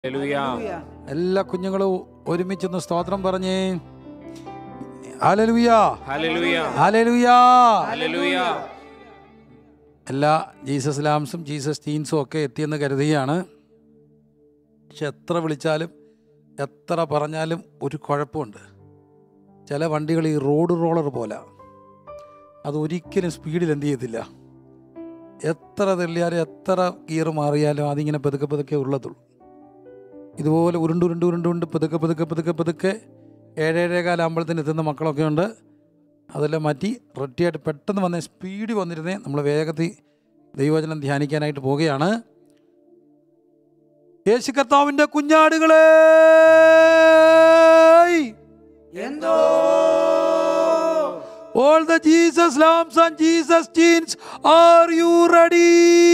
Hallelujah. എല്ലാ കുഞ്ഞുങ്ങളും ഒരുമിച്ചൊന്ന് സ്തോത്രം പറഞ്ഞേ ഹല്ലേലൂയ ഹല്ലേലൂയ. Hallelujah hallelujah. എല്ലാ ജീസസ് ലാംസും ജീസസ് ടീൻസും ഒക്കെ എത്തിയെന്ന് കരുതുകയാണ് പക്ഷെ എത്ര വിളിച്ചാലും എത്ര പറഞ്ഞാലും ഒരു കുഴപ്പമുണ്ട് ചില വണ്ടികൾ ഈ റോഡ് റോളർ പോലെ അത് ഒരിക്കലും സ്പീഡിൽ എന്ത് ചെയ്യത്തില്ല എത്ര തെള്ളിയാലും എത്ര ഗിയർ മാറിയാലും അതിങ്ങനെ പതുക്കെ പതുക്കെ ഉള്ളതുള്ളൂ ഇതുപോലെ ഉരുണ്ട് ഉരുണ്ട് ഉരുണ്ട് ഉരുണ്ട് പതുക്കെ പതുക്കെ പതുക്കെ പതുക്കെ ഏഴേഴേ കാലാകുമ്പോഴത്തേന് എത്തുന്ന മക്കളൊക്കെ ഉണ്ട് അതെല്ലാം മാറ്റി റെഡിയായിട്ട് പെട്ടെന്ന് വന്നേ സ്പീഡ് വന്നിരുന്നേ നമ്മൾ വേഗത്തിൽ ദൈവവചനം ധ്യാനിക്കാനായിട്ട് പോവുകയാണ് യേശു കർത്താവിൻ്റെ കുഞ്ഞാടുകളെ എന്തോ all the Jesus lambs and Jesus teens are you ready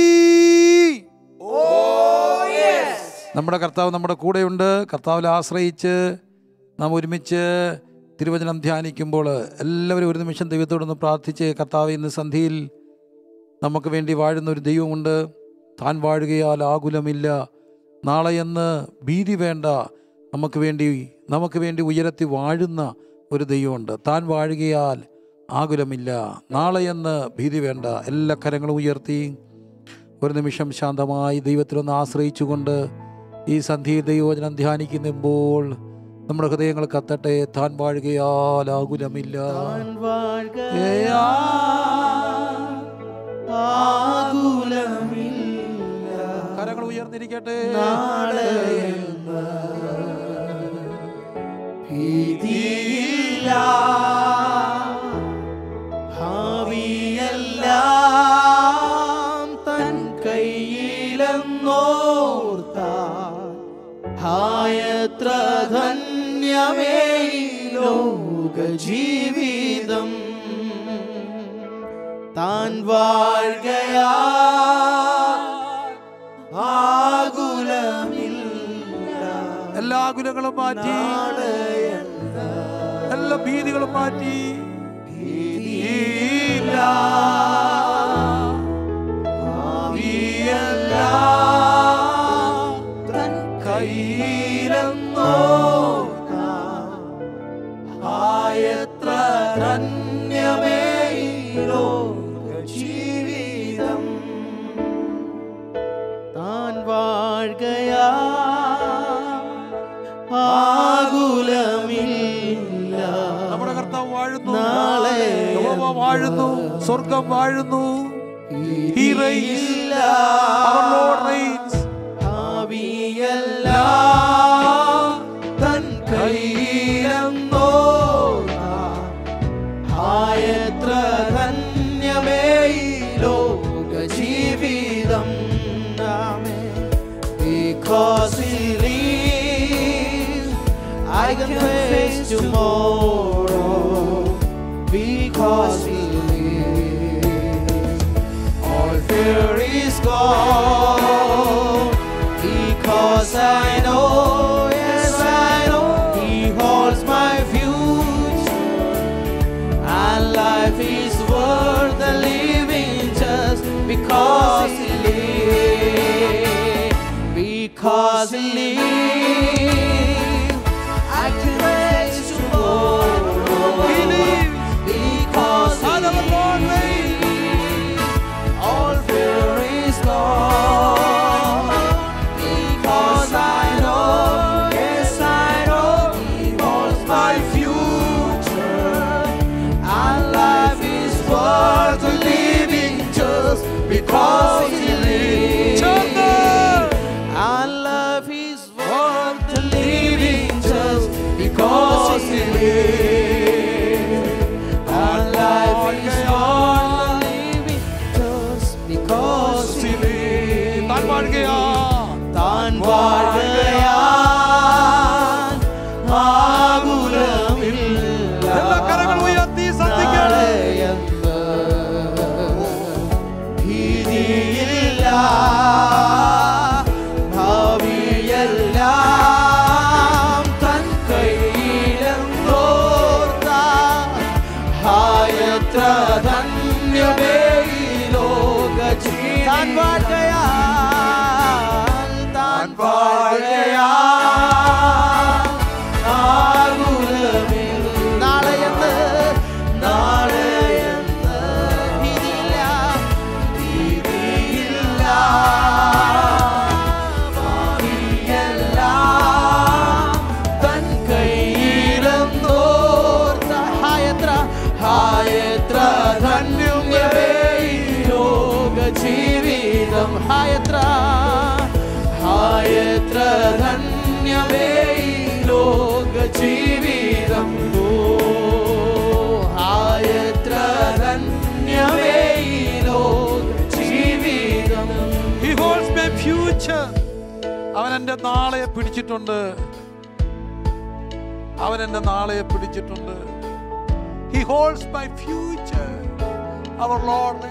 നമ്മുടെ കർത്താവ് നമ്മുടെ കൂടെയുണ്ട് കർത്താവിൽ ആശ്രയിച്ച് നാം ഒരുമിച്ച് തിരുവചനം ധ്യാനിക്കുമ്പോൾ എല്ലാവരും ഒരു നിമിഷം ദൈവത്തോടൊന്ന് പ്രാർത്ഥിച്ച് കർത്താവ് ഇന്ന് സന്ധിയിൽ നമുക്ക് വേണ്ടി വാഴുന്ന ഒരു ദൈവമുണ്ട് താൻ വാഴുകയാൽ ആകുലമില്ല നാളെ എന്ന് ഭീതി വേണ്ട നമുക്ക് വേണ്ടി നമുക്ക് വേണ്ടി ഉയരത്തി വാഴുന്ന ഒരു ദൈവമുണ്ട് താൻ വാഴുകയാൽ ആകുലമില്ല നാളെ എന്ന് ഭീതി വേണ്ട എല്ലാ കരങ്ങളും ഉയർത്തി ഒരു നിമിഷം ശാന്തമായി ദൈവത്തിലൊന്ന് ആശ്രയിച്ചുകൊണ്ട് ഈ സന്ധിയിൽ ദൈവവചനം ധ്യാനിക്കുമ്പോൾ നമ്മുടെ ഹൃദയങ്ങൾ കത്തട്ടെ താൻ വാഴുകയാൽ ആകുലമില്ല താൻ വാഴ്ക ഏയാ. ആകുലമില്ല കരങ്ങൾ ഉയർന്നിരിക്കട്ടെ നാളെയെന്ന് ഭീതിയില്ല ഭാവിയെല്ലാം തൻ കയ്യിലെന്നോർത്താൽ ഹായത്ര ധന്യമേ ഈ ലോക ജീവിതം താൻ വാഴ്കയാ ആകുലമില്ല എല്ലാ ആകുലങ്ങളും മാറ്റി എല്ലാ ഭീതികളും മാറ്റി ഭീതിയില്ല ഭാവിയെല്ലാം തൻ കയ്യിലെന്നോ ആയത്ര ധന്യമേ ഈ ലോക ജീവിതം താൻ വാഴ്കയാ ആകുലമില്ല നമ്മുടെ കർത്താവ് വാഴുന്നു നാളെ യഹോവ വാഴുന്നു സ്വർഗം വാഴുന്നു He reigns. ഇല്ല Our Lord reigns. ഭാവിയെല്ലാം തൻ കയ്യിലെന്നോ ആയത്ര ധന്യമേ ഈ ലോക ജീവിതം Because he lives, I can face tomorrow. Because he lives, all fear is gone. Because I know, yes I know, he holds my future. And life is worth the living just because he lives. Because he lives, I can face tomorrow. He lives. Because he And our Lord reigns. lives, all fear is gone. Because I know, yes I know, he holds my future. And life is worth living just because he lives. And life is worth living just because he lives. And life is worth living just because he lives. താൻ വാഴുകയാ താൻ വാഴുകയാൽ ആകുലമില്ല. എല്ലാ കരങ്ങൾ ഉയർത്തി സന്ധിക്കട്ടെ നാളെയെന്ന് ഭീതിയില്ല. ഭാവിയെല്ലാം തൻ കയ്യിലെന്നോർത്താൽ ജീവിതം ഹായത്ര ഹായത്ര ധന്യമേ ഈ ലോക ജീവിതം ഓ ഹായത്ര ധന്യമേ ഈ ലോക ജീവിതം He holds my future. അവൻ എൻ്റെ നാളെ പിടിച്ചിട്ടുണ്ട് അവൻ എൻ്റെ നാളെ പിടിച്ചിട്ടുണ്ട് he holds my future our lord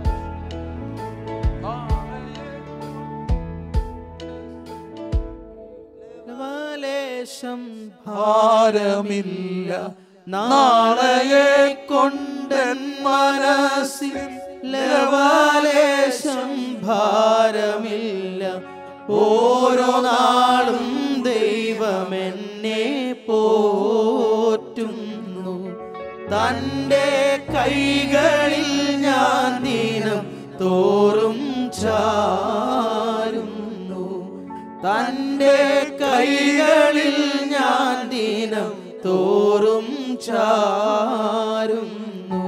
ലേശം ഭാരമില്ല നാളെ കൊണ്ടൻ മനസ്സിൽ ലവലേശം ഭാരമില്ല ഓരോ നാളും ദൈവമെന്നെ പോറ്റുന്നു തൻ്റെ കൈകളിൽ ഞാൻ ദിനം തോറും ചാരുന്നു തൻ്റെ കൈകളിൽ ഞാൻ ദിനം തോറും ചാരുന്നു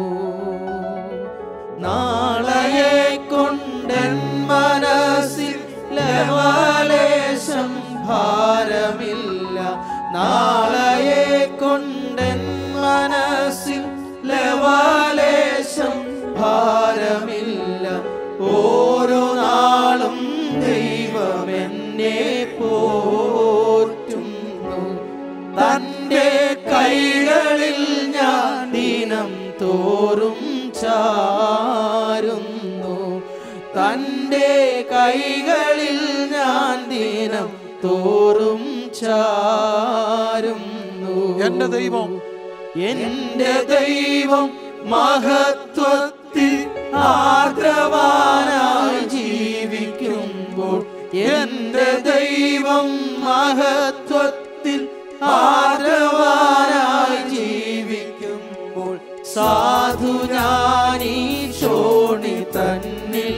നാളെ കൊണ്ടൻ മനസ്സിൽ ലവലേശം ഭാരമില്ല നാളെ കൊണ്ടൻ മനസ്സിൽ ലവലേശം ഭാരമില്ല ഓരോ നാളും ദൈവമെന്നെ പോറ്റുന്നു തൻ്റെ കൈകളിൽ ഞാൻ ദിനം തോറും ചാരുന്നു തൻ്റെ കൈകളിൽ ഞാൻ ദിനം തോറും ചാരുന്നു എൻ്റെ ദൈവം എന്റെ ദൈവം മഹത്വത്തിൽ ആർദ്രവാനായി ജീവിക്കുമ്പോൾ എന്റെ ദൈവം മഹത്വത്തിൽ ആർദ്രവാനായി ജീവിക്കുമ്പോൾ സാധു ഞാനീ ചോണി തന്നിൽ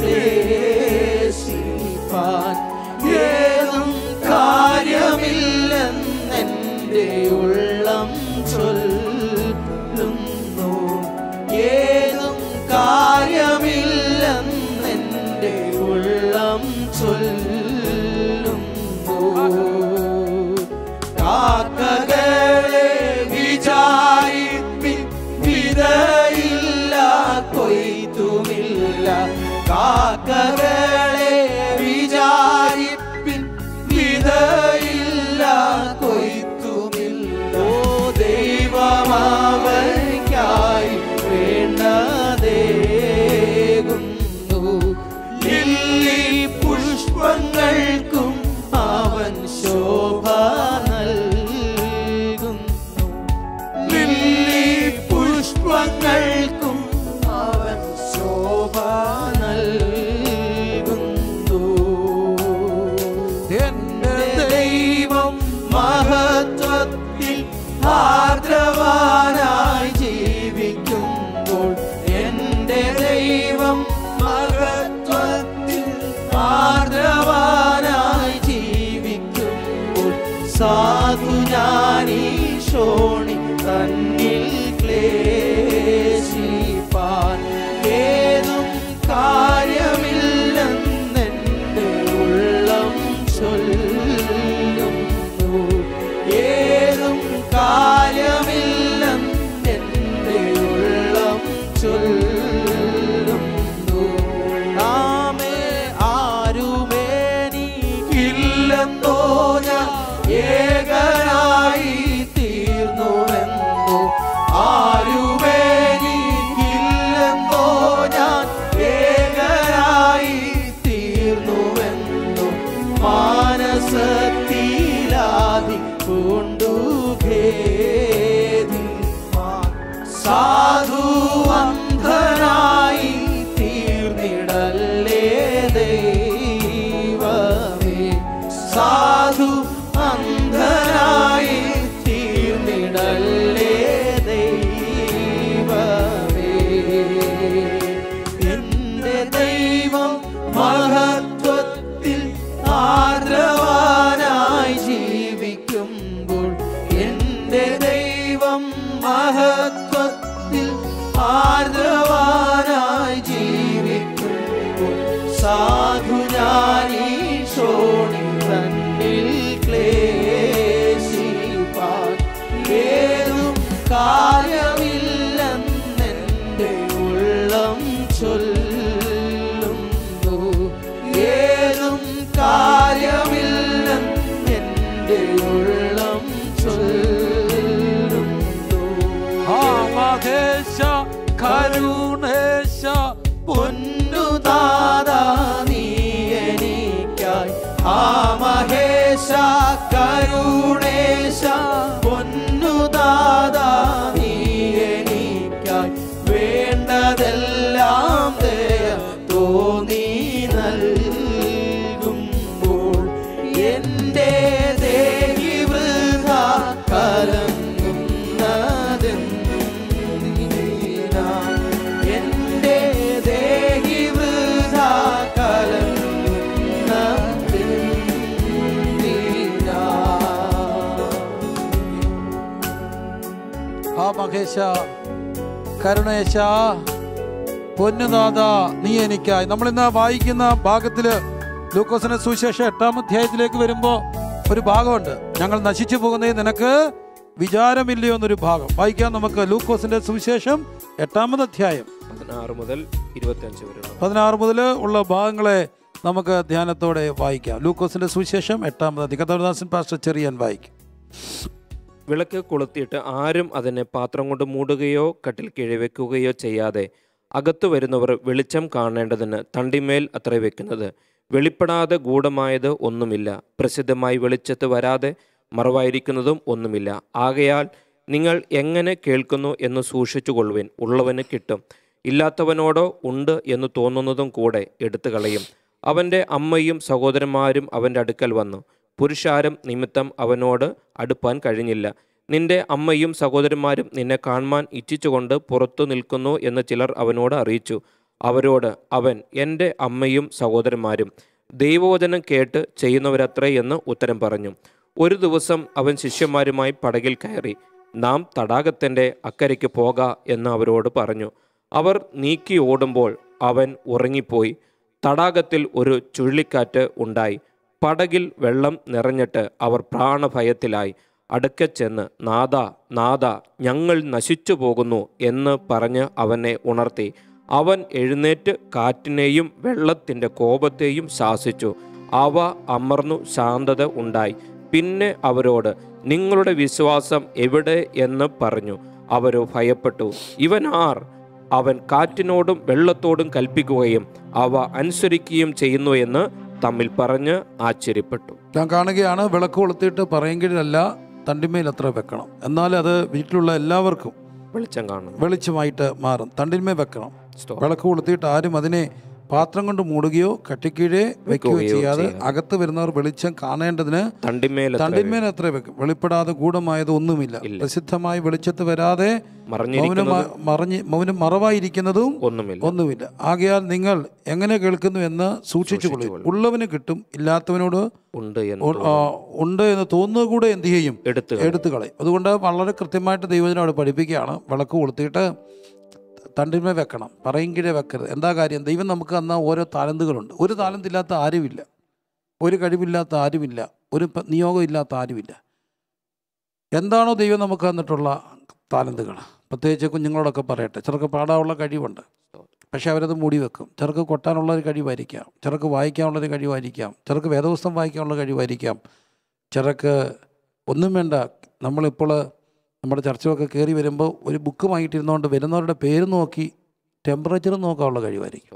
ക്ലേശിപ്പാൻ ഏതും കാര്യമില്ലെന്നെൻ്റെ ഉള്ളം ചൊല്ലുന്നു ഏതും കാര്യമില്ലെന്നെൻ്റെ ഉള്ളം ചൊല്ലുന്നു കാക്കകളെ വിചാരിപ്പിൻ വിതയില്ല കൊയ്ത്തുമില്ല കാക്കകളെ വിചാരിപ്പിൻ വിതയില്ല കൊയ്ത്തുമില്ല ഓ ദൈവമാവയ്ക്കായി വേണ്ടതേകുന്നു ലില്ലി പുഷ്പങ്ങൾക്കും അവൻ ശോഭ നൽകുന്നു ലില്ലി പുഷ്പങ്ങൾക്കും അവൻ ശോഭ നൽകുന്നു എന്റെ ദൈവം മഹത്വത്തിൽ ആർദ്രവാനായി ജീവിക്കുമ്പോൾ എന്റെ ദൈവം മഹത്വത്തിൽ ആർദ്രവാനായി ജീവിക്കുമ്പോൾ സാധു ഞാനീശോണി തന്നിൽ ക്ലേശിപ്പാൻ ഏതും കാര്യമില്ലെന്നെൻ്റെ ഉള്ളം ചൊല്ലുന്നു ഏതും കാര്യമില്ലെന്നെൻ്റെ ഉള്ളം ചൊല്ലുന്നു നാമേ ആരുമേനിക്കില്ലെന്നോ ഞാൻ ഏകനായി തീർന്നുവെന്നു ആരുമേനിക്കില്ലെന്നോ ഞാൻ ഏകനായി തീർന്നുവെന്നു മാനസത്തിലാതി കൊണ്ടു ഖേദിപ്പാൻ സാധു അന്ധനായി തീർന്നിടല്ലേ ദൈവമേ സാധു അന്ധ കരുണേശ പൊന്നു ദാദാ നീ എനിക്കായി ആ മഹേശ കരുണേശ പൊന്നു ദാദാ നീ എനിക്കായി വേണ്ടതെല്ലാം ദയ തോന്നി നൽകുമ്പോൾ എൻ്റെ ദേഹി വൃഥ കലങ്ങുന്നതെന്തിനാ എൻ്റെ ദേഹി വൃഥ കലങ്ങുന്നതെന്തിനാ ആ മഹേശ കരുണേശ പൊന്നുനാഥ നീ എനിക്കായി നമ്മൾ ഇന്ന് വായിക്കുന്ന ഭാഗത്തില് ലൂക്കോസിന്റെ സുവിശേഷം എട്ടാം അധ്യായത്തിലേക്ക് വരുമ്പോ ഒരു ഭാഗമുണ്ട് ഞങ്ങൾ നശിച്ചു പോകുന്നതിന് നിനക്ക് വിചാരമില്ലയോ എന്നൊരു ഭാഗം വായിക്കാം നമുക്ക് ലൂക്കോസിന്റെ സുവിശേഷം എട്ടാമത് അധ്യായം പതിനാറ് മുതൽ ഇരുപത്തിയഞ്ച് വരെയുള്ള പതിനാറ് മുതൽ ഉള്ള ഭാഗങ്ങളെ നമുക്ക് ധ്യാനത്തോടെ വായിക്കാം ലൂക്കോസിന്റെ സുവിശേഷം എട്ടാമത് അധ്യായം കത്തോദാസൻ പാസ്റ്റർ ചെറിയാൻ വായിക്കും വിളക്ക് കൊളുത്തിയിട്ട് ആരും അതിനെ പാത്രം കൊണ്ട് മൂടുകയോ കട്ടിൽ കീഴെ വെക്കുകയോ ചെയ്യാതെ അകത്തു വരുന്നവർ വെളിച്ചം കാണേണ്ടതിന് തണ്ടിമേൽ അത്ര വെക്കുന്നത് വെളിപ്പെടാതെ ഗൂഢമായത് ഒന്നുമില്ല പ്രസിദ്ധമായി വെളിച്ചത്ത് വരാതെ മറവായിരിക്കുന്നതും ഒന്നുമില്ല ആകയാൽ നിങ്ങൾ എങ്ങനെ കേൾക്കുന്നു എന്ന് സൂക്ഷിച്ചു കൊള്ളുവിൻ ഉള്ളവന് കിട്ടും ഇല്ലാത്തവനോടോ ഉണ്ട് എന്ന് തോന്നുന്നതും കൂടെ എടുത്തു കളയും അവൻ്റെ അമ്മയും സഹോദരന്മാരും അവൻ്റെ അടുക്കൽ വന്നു പുരുഷാരം നിമിത്തം അവനോട് അടുപ്പാൻ കഴിഞ്ഞില്ല നിന്റെ അമ്മയും സഹോദരന്മാരും നിന്നെ കാണുവാൻ ഇച്ഛിച്ചുകൊണ്ട് പുറത്തു നിൽക്കുന്നു എന്ന് ചിലർ അവനോട് അറിയിച്ചു അവരോട് അവൻ എൻ്റെ അമ്മയും സഹോദരന്മാരും ദൈവവചനം കേട്ട് ചെയ്യുന്നവരത്രേ എന്ന് ഉത്തരം പറഞ്ഞു ഒരു ദിവസം അവൻ ശിഷ്യന്മാരുമായി പടകിൽ കയറി നാം തടാകത്തിൻ്റെ അക്കരയ്ക്ക് പോക എന്ന് അവരോട് പറഞ്ഞു അവർ നീക്കി ഓടുമ്പോൾ അവൻ ഉറങ്ങിപ്പോയി തടാകത്തിൽ ഒരു ചുഴലിക്കാറ്റ് ഉണ്ടായി പടകിൽ വെള്ളം നിറഞ്ഞിട്ട് അവർ പ്രാണഭയത്തിലായി അടുക്കെ ചെന്ന് നാദ നാദ ഞങ്ങൾ നശിച്ചു പോകുന്നു എന്ന് പറഞ്ഞ് അവനെ ഉണർത്തി അവൻ എഴുന്നേറ്റ് കാറ്റിനെയും വെള്ളത്തിൻ്റെ കോപത്തെയും ശാസിച്ചു അവ അമർന്നു ശാന്തത ഉണ്ടായി പിന്നെ അവരോട് നിങ്ങളുടെ വിശ്വാസം എവിടെ എന്ന് പറഞ്ഞു അവരോ ഭയപ്പെട്ടു ഇവൻ ആർ അവൻ കാറ്റിനോടും വെള്ളത്തോടും കൽപ്പിക്കുകയും അവ അനുസരിക്കുകയും ചെയ്യുന്നു എന്ന് തമ്മിൽ പറഞ്ഞ് ആശ്ചര്യപ്പെട്ടു ഞാൻ കാണുകയാണ് വിളക്ക് കൊളുത്തിയിട്ട് പറയുമെങ്കിലല്ല തണ്ടിന്മേൽ അത്ര വെക്കണം എന്നാൽ അത് വീട്ടിലുള്ള എല്ലാവർക്കും വെളിച്ചം കാണുന്നു വെളിച്ചമായിട്ട് മാറും തണ്ടിന്മേൽ വെക്കണം സ്തോത്രം. വിളക്ക് കൊളുത്തിയിട്ട് ആരും അതിനെ പാത്രം കൊണ്ട് മൂടുകയോ കട്ടിക്കീഴെ വെക്കുകയോ വെക്കുകയോ ചെയ്യാതെ ചെയ്യാതെ. അകത്ത് വരുന്നവർ വെളിച്ചം കാണേണ്ടതിന് തണ്ടിന്മേൽ തണ്ടിന്മേൽ എത്ര വെക്കും വെളിപ്പെടാതെ ഗൂഢമായത് ഒന്നുമില്ല ഇല്ല. പ്രസിദ്ധമായി വെളിച്ചത്ത് വരാതെ മൗനം മറഞ്ഞിരിക്കുന്നത് മറഞ്ഞ് മൗനം മറവായിരിക്കുന്നതും ഒന്നുമില്ല ഒന്നുമില്ല ആകയാൽ നിങ്ങൾ എങ്ങനെ കേൾക്കുന്നു എന്ന് സൂക്ഷിച്ചു കൊള്ളും സൂക്ഷിച്ചുകൊള്ളും. ഉള്ളവന് കിട്ടും ഇല്ലാത്തവനോട് ഉണ്ട് എന്ന് ഉ- ആ, ഉണ്ട് എന്ന് തോന്നുന്നത് കൂടെ എന്ത് ചെയ്യും എടുത്തു എടുത്തു കളയും അതുകൊണ്ട് വളരെ കൃത്യമായിട്ട് ദൈവജനം അവിടെ പഠിപ്പിക്കുകയാണ് വിളക്ക് കൊളുത്തിയിട്ട് തണ്ടിന്മേൽ വെക്കണം പറയെങ്കിലേ വെക്കരുത് എന്താ കാര്യം ദൈവം നമുക്ക് തന്ന ഓരോ താലന്തുകളുണ്ട് ഒരു താലന്തില്ലാത്ത ആരുമില്ല ഒരു കഴിവില്ലാത്ത ആരുമില്ല ഒരു പ- നിയോഗമില്ലാത്ത ആരുമില്ല എന്താണോ ദൈവം നമുക്ക് തന്നിട്ടുള്ള താലന്തുകൾ പ്രത്യേകിച്ച് കുഞ്ഞുങ്ങളോടൊക്കെ പറയട്ടെ ചിലർക്ക് പാടാനുള്ള കഴിവുണ്ട് പക്ഷെ അവരത് മൂടി വെക്കും ചിലർക്ക് കൊട്ടാനുള്ള ഒരു കഴിവായിരിക്കാം ചിലർക്ക് വായിക്കാനുള്ളൊരു കഴിവായിരിക്കാം ചിലർക്ക് വേദപുസ്തകം വായിക്കാനുള്ള കഴിവായിരിക്കാം ചിലർക്ക് ഒന്നും വേണ്ട നമ്മളിപ്പോൾ നമ്മുടെ ചർച്ചയൊക്കെ കയറി വരുമ്പോൾ ഒരു ബുക്ക് വാങ്ങിയിട്ടിരുന്നുകൊണ്ട് വരുന്നവരുടെ പേര് നോക്കി ടെമ്പറേച്ചർ നോക്കാനുള്ള കഴിവായിരിക്കും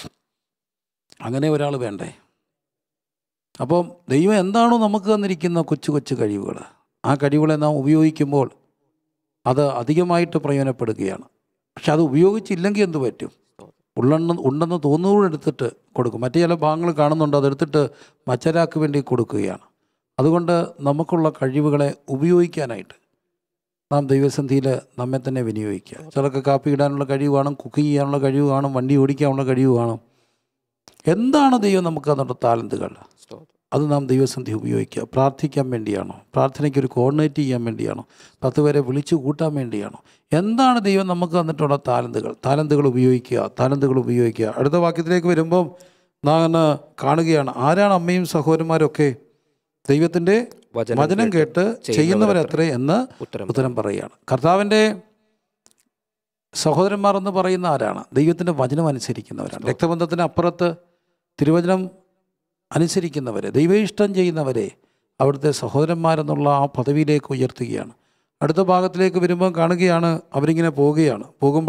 അങ്ങനെ ഒരാൾ വേണ്ടേ അപ്പം ദൈവം എന്താണോ നമുക്ക് തന്നിരിക്കുന്ന കൊച്ചു കൊച്ചു കഴിവുകൾ ആ കഴിവുകളെ നാം ഉപയോഗിക്കുമ്പോൾ അത് അധികമായിട്ട് പ്രയോജനപ്പെടുകയാണ് പക്ഷെ അത് ഉപയോഗിച്ചില്ലെങ്കിൽ എന്ത് പറ്റും ഉള്ളെന്ന് ഉണ്ടെന്ന് തോന്നുകൂടെ എടുത്തിട്ട് കൊടുക്കും മറ്റു ചില ഭാഗങ്ങൾ കാണുന്നുണ്ട് അതെടുത്തിട്ട് മറ്റൊരാൾക്ക് വേണ്ടി കൊടുക്കുകയാണ് അതുകൊണ്ട് നമുക്കുള്ള കഴിവുകളെ ഉപയോഗിക്കാനായിട്ട് നാം ദൈവസന്ധിയിൽ നമ്മെ തന്നെ വിനിയോഗിക്കുക ചിലർക്ക് കാപ്പി ഇടാനുള്ള കഴിവ് കാണും കുക്കിംഗ് ചെയ്യാനുള്ള കഴിവ് കാണും വണ്ടി ഓടിക്കാനുള്ള കഴിവ് കാണും എന്താണ് ദൈവം നമുക്ക് തന്നിട്ട് താലന്തുകൾ അത് നാം ദൈവസന്ധി ഉപയോഗിക്കുക പ്രാർത്ഥിക്കാൻ വേണ്ടിയാണോ പ്രാർത്ഥനയ്ക്ക് ഒരു കോർഡിനേറ്റ് ചെയ്യാൻ വേണ്ടിയാണോ പത്ത് പേരെ വിളിച്ചു കൂട്ടാൻ വേണ്ടിയാണോ എന്താണ് ദൈവം നമുക്ക് തന്നിട്ടുള്ള താലന്തുകൾ താലന്തുകൾ ഉപയോഗിക്കുക താലന്തുകൾ ഉപയോഗിക്കുക അടുത്ത വാക്യത്തിലേക്ക് വരുമ്പം നാം കാണുകയാണ് ആരാണ് അമ്മയും സഹോദരന്മാരൊക്കെ ദൈവത്തിൻ്റെ വചനം കേട്ട് ചെയ്യുന്നവരത്രേ എന്ന് ഉത്തരം ഉത്തരം പറയുകയാണ് കർത്താവിൻ്റെ സഹോദരന്മാർ എന്ന് പറയുന്ന ആരാണ് ദൈവത്തിൻ്റെ വചനം അനുസരിക്കുന്നവരാണ് രക്തബന്ധത്തിന് അപ്പുറത്ത് തിരുവചനം അനുസരിക്കുന്നവരെ ദൈവയിഷ്ടം ചെയ്യുന്നവരെ അവിടുത്തെ സഹോദരന്മാരെന്നുള്ള ആ പദവിയിലേക്ക് ഉയർത്തുകയാണ് അടുത്ത ഭാഗത്തിലേക്ക് വരുമ്പോൾ കാണുകയാണ് അവരിങ്ങനെ പോവുകയാണ് പോകുമ്പോൾ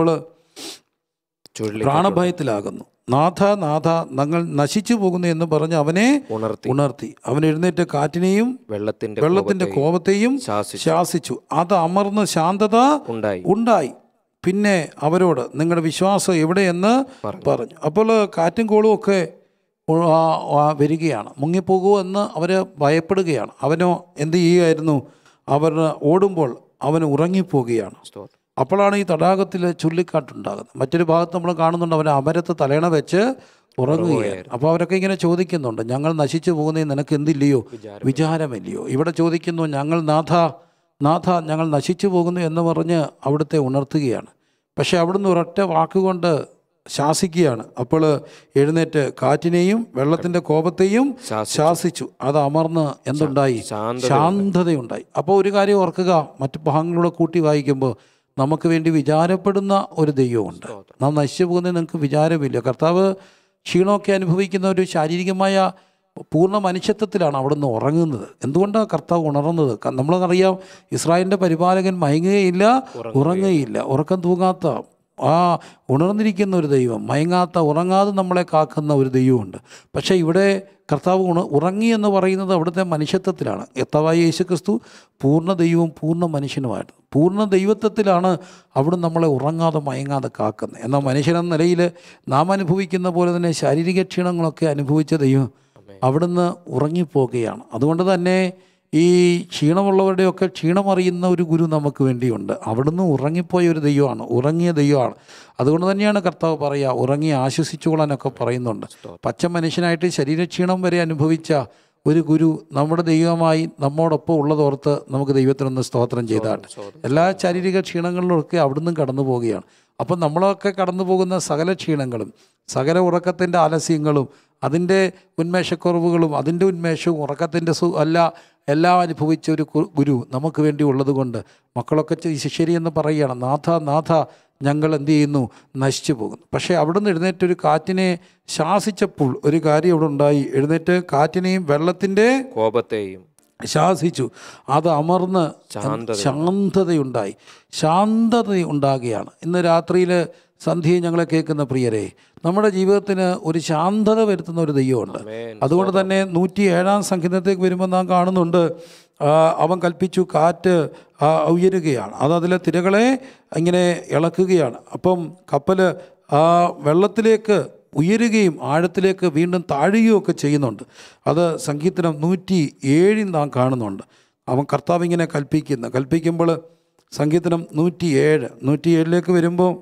ചുഴലി പ്രാണഭയത്തിലാകുന്നു നാഥ നാഥ ഞങ്ങൾ നശിച്ചു പോകുന്നു എന്ന് പറഞ്ഞ് അവനെ ഉണർത്തി ഉണർത്തി അവൻ എഴുന്നേറ്റ് കാറ്റിനെയും വെള്ളത്തിന്റെ വെള്ളത്തിന്റെ കോപത്തെയും കോപത്തെയും ശാസിച്ചു ശാസിച്ചു അത് അമർന്ന് ശാന്തത ഉണ്ടായി ഉണ്ടായി പിന്നെ അവരോട് നിങ്ങളുടെ വിശ്വാസം എവിടെയെന്ന് പറഞ്ഞു അപ്പോൾ കാറ്റും കോളും ഒക്കെ ഉ- ആ- ആ വരികയാണ് മുങ്ങിപ്പോകുമോ എന്ന് അവർ ഭയപ്പെടുകയാണ് അവനോ എന്ത് ചെയ്യുകയായിരുന്നു അവർ ഓടുമ്പോൾ അവൻ ഉറങ്ങിപ്പോകുകയാണ് സ്തോത്രം. അപ്പോഴാണ് ഈ തടാകത്തിൽ ചുള്ളിക്കാട്ടുണ്ടാകുന്നത് മറ്റൊരു ഭാഗത്ത് നമ്മൾ കാണുന്നുണ്ട് അവൻ അമരത്ത് തലേണ വെച്ച് ഉറങ്ങുകയാണ് അപ്പോൾ അവരൊക്കെ ഇങ്ങനെ ചോദിക്കുന്നുണ്ട് ഞങ്ങൾ നശിച്ചു പോകുന്നതിന് നിനക്ക് എന്തില്ലയോ വിചാരം. വിചാരമില്ലയോ ഇവിടെ ചോദിക്കുന്നു ഞങ്ങൾ നാഥ നാഥ ഞങ്ങൾ നശിച്ചു പോകുന്നു എന്ന് പറഞ്ഞ് അവിടുത്തെ ഉണർത്തുകയാണ് പക്ഷെ അവിടുന്ന് ഒരൊറ്റ വാക്കുകൊണ്ട് ശാസിക്കുകയാണ് അപ്പോൾ എഴുന്നേറ്റ് കാറ്റിനെയും വെള്ളത്തിൻ്റെ കോപത്തെയും ശാസിച്ചു. ശാസിച്ചു അത് അമർന്ന് എന്തുണ്ടായി ശാന്തത ശാന്തതയുണ്ടായി അപ്പോൾ ഒരു കാര്യം ഓർക്കുക മറ്റു ഭാഗങ്ങളൂടെ കൂട്ടി വായിക്കുമ്പോൾ നമുക്ക് വേണ്ടി വിചാരപ്പെടുന്ന ഒരു ദൈവമുണ്ട് നാം നശിച്ചു പോകുന്നത് നിങ്ങൾക്ക് വിചാരമില്ല കർത്താവ് ക്ഷീണമൊക്കെ അനുഭവിക്കുന്ന ഒരു ശാരീരികമായ പൂർണ്ണ മനുഷ്യത്വത്തിലാണ് അവിടുന്ന് ഉറങ്ങുന്നത് എന്തുകൊണ്ടാണ് കർത്താവ് ഉണർന്നത് ക- നമ്മളറിയാം ഇസ്രായേലിൻ്റെ പരിപാലകൻ മയങ്ങുകയില്ല ഉറങ്ങുകയില്ല ഉറക്കം തൂങ്ങാത്ത ആ ഉണർന്നിരിക്കുന്ന ഒരു ദൈവം മയങ്ങാത്ത ഉറങ്ങാതെ നമ്മളെ കാക്കുന്ന ഒരു ദൈവമുണ്ട് പക്ഷേ ഇവിടെ കർത്താവ് ഉണ ഉറങ്ങി എന്ന് പറയുന്നത് അവിടുത്തെ മനുഷ്യത്വത്തിലാണ് എത്തവായ യേശു ക്രിസ്തു പൂർണ്ണ ദൈവവും പൂർണ്ണ മനുഷ്യനുമായിട്ട് പൂർണ്ണ ദൈവത്വത്തിലാണ് അവിടെ നമ്മളെ ഉറങ്ങാതെ മയങ്ങാതെ കാക്കുന്നത് എന്നാൽ മനുഷ്യനെന്ന നിലയിൽ നാം അനുഭവിക്കുന്ന പോലെ തന്നെ ശാരീരിക ക്ഷീണങ്ങളൊക്കെ അനുഭവിച്ച ദൈവം അവിടുന്ന് ഉറങ്ങിപ്പോകുകയാണ് അതുകൊണ്ട് തന്നെ ഈ ക്ഷീണമുള്ളവരുടെയൊക്കെ ക്ഷീണമറിയുന്ന ഒരു ഗുരു നമുക്ക് വേണ്ടിയുണ്ട് അവിടുന്ന് ഉറങ്ങിപ്പോയ ഒരു ദൈവമാണ് ഉറങ്ങിയ ദൈവമാണ് അതുകൊണ്ട് തന്നെയാണ് കർത്താവ് പറയുക ഉറങ്ങി ആശ്വസിച്ചുകൊള്ളാനൊക്കെ പറയുന്നുണ്ട് പച്ച മനുഷ്യനായിട്ട് ശരീരക്ഷീണം വരെ അനുഭവിച്ച ഒരു ഗുരു നമ്മുടെ ദൈവമായി നമ്മോടൊപ്പം ഉള്ളതോർത്ത് നമുക്ക് ദൈവത്തിനൊന്ന് സ്തോത്രം ചെയ്താട്ടെ എല്ലാ ശാരീരിക ക്ഷീണങ്ങളിലൊക്കെ അവിടുന്ന് കടന്നു പോവുകയാണ് അപ്പം നമ്മളൊക്കെ കടന്നു പോകുന്ന സകല ക്ഷീണങ്ങളും സകല ഉറക്കത്തിൻ്റെ ആലസ്യങ്ങളും അതിൻ്റെ ഉന്മേഷക്കുറവുകളും അതിൻ്റെ ഉന്മേഷവും ഉറക്കത്തിൻ്റെ സു അല്ല എല്ലാം അനുഭവിച്ച ഒരു കു- ഗുരു നമുക്ക് വേണ്ടി ഉള്ളതുകൊണ്ട് മക്കളൊക്കെ ചെ- ശരിയെന്ന് പറയുകയാണ് നാഥ നാഥ ഞങ്ങൾ എന്ത് ചെയ്യുന്നു നശിച്ചു പോകുന്നു പക്ഷേ അവിടുന്ന് എഴുന്നേറ്റ് ഒരു കാറ്റിനെ ശാസിച്ചപ്പോൾ ഒരു കാര്യം ഇവിടെ ഉണ്ടായി എഴുന്നേറ്റ് കാറ്റിനെയും വെള്ളത്തിൻ്റെ കോപത്തെയും ശാസിച്ചു അത് അമർന്ന് ശാന്തത ശാന്തതയുണ്ടായി ശാന്തത ഉണ്ടാകുകയാണ് ഇന്ന് രാത്രിയിൽ സന്ധ്യയെ ഞങ്ങളെ കേൾക്കുന്ന പ്രിയരെ നമ്മുടെ ജീവിതത്തിന് ഒരു ശാന്തത വരുത്തുന്ന ഒരു ദൈവമുണ്ട് ആമേൻ. അതുകൊണ്ട് തന്നെ നൂറ്റി ഏഴാം സംഗീതത്തേക്ക് വരുമ്പോൾ നാം കാണുന്നുണ്ട് ആ, അവൻ കൽപ്പിച്ചു കാറ്റ് ആ, ഉയരുകയാണ് അത് അതിലെ തിരകളെ ഇങ്ങനെ ഇളക്കുകയാണ് അപ്പം കപ്പൽ ആ വെള്ളത്തിലേക്ക് ഉയരുകയും ആഴത്തിലേക്ക് വീണ്ടും താഴുകയും ഒക്കെ ചെയ്യുന്നുണ്ട് അത് സംഗീതനം നൂറ്റി ഏഴിൽ നാം കാണുന്നുണ്ട് അവൻ കർത്താവ് ഇങ്ങനെ കൽപ്പിക്കുന്നു കൽപ്പിക്കുമ്പോൾ സംഗീതനം നൂറ്റി ഏഴ് നൂറ്റി ഏഴിലേക്ക് വരുമ്പോൾ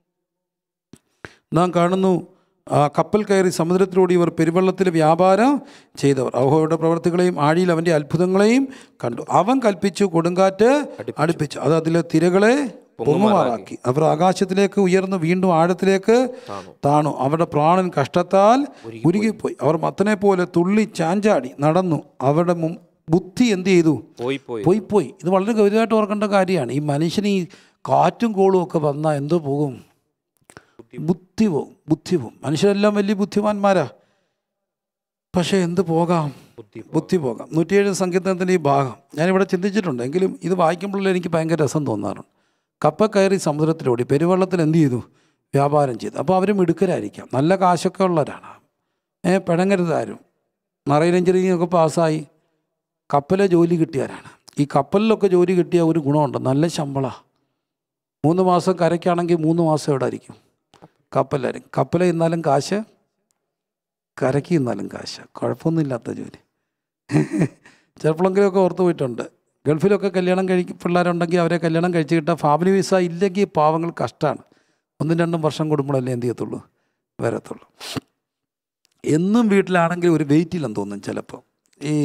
നാം കാണുന്നു ആ കപ്പൽ കയറി സമുദ്രത്തിലൂടെ ഇവർ പെരുവെള്ളത്തിൽ വ്യാപാരം ചെയ്തവർ അഹോയുടെ പ്രവർത്തികളെയും ആഴിയിൽ അവൻ്റെ അത്ഭുതങ്ങളെയും കണ്ടു അവൻ കൽപ്പിച്ചു കൊടുങ്കാറ്റ് അടുപ്പിച്ചു അത് അതിലെ തിരകളെ പൊങ്ങുമാറാക്കി അവർ ആകാശത്തിലേക്ക് ഉയർന്നു വീണ്ടും ആഴത്തിലേക്ക് താണു അവരുടെ പ്രാണൻ കഷ്ടത്താൽ ഉരുകിപ്പോയി അവർ മത്തനെ പോലെ തുള്ളി ചാഞ്ചാടി നടന്നു അവരുടെ മും- ബുദ്ധി എന്ത് ചെയ്തു പോയി പോയി പോയി പോയി ഇത് വളരെ ഗൗരവമായിട്ട് ഓർക്കേണ്ട കാര്യമാണ് ഈ മനുഷ്യന് ഈ കാറ്റും കോളും ഒക്കെ വന്നാൽ എന്തോ പോകും ബുദ്ധി പോകും ബുദ്ധി പോകും മനുഷ്യരെല്ലാം വലിയ ബുദ്ധിമാന്മാരാ പക്ഷേ എന്ത് പോകാം ബുദ്ധി ബുദ്ധി പോകാം നൂറ്റിയേഴ് സംഗീതത്തിൻ്റെ ഈ ഭാഗം ഞാനിവിടെ ചിന്തിച്ചിട്ടുണ്ട് എങ്കിലും ഇത് വായിക്കുമ്പോഴേ എനിക്ക് ഭയങ്കര രസം തോന്നാറുണ്ട് കപ്പ കയറി സമുദ്രത്തിലോടി പെരുവെള്ളത്തിൽ എന്ത് ചെയ്തു വ്യാപാരം ചെയ്തു അപ്പോൾ അവർ മിടുക്കരായിരിക്കാം നല്ല കാശൊക്കെ ഉള്ളവരാണ് ഏ പിണങ്ങരുത് ആരും മറൈൻ എഞ്ചിനീയറിംഗ് ഒക്കെ പാസ്സായി കപ്പലെ ജോലി കിട്ടിയവരാണ് ഈ കപ്പലിലൊക്കെ ജോലി കിട്ടിയ ഒരു ഗുണമുണ്ട് നല്ല ശമ്പളമാണ് മൂന്ന് മാസം കരയ്ക്കാണെങ്കിൽ മൂന്ന് മാസം എവിടെ ആയിരിക്കും കപ്പലായിരിക്കും കപ്പലിൽ ഇന്നാലും കാശ് കരയ്ക്ക് ഇന്നാലും കാശ് കുഴപ്പമൊന്നുമില്ലാത്ത ജോലി ചിലപ്പോഴെങ്കിലുമൊക്കെ ഓർത്ത് പോയിട്ടുണ്ട് ഗൾഫിലൊക്കെ കല്യാണം കഴിക്കും പിള്ളേരുണ്ടെങ്കിൽ അവരെ കല്യാണം കഴിച്ച് കിട്ടാൻ ഫാമിലി വിസ ഇല്ലെങ്കിൽ പാവങ്ങൾ കഷ്ടമാണ് ഒന്നും രണ്ടും വർഷം കൂടുമ്പോഴല്ലേ എന്ത് ചെയ്യത്തുള്ളൂ വരത്തുള്ളൂ എന്നും വീട്ടിലാണെങ്കിൽ ഒരു വെയിറ്റ് ഇല്ലെന്ന് തോന്നും ചിലപ്പോൾ ഈ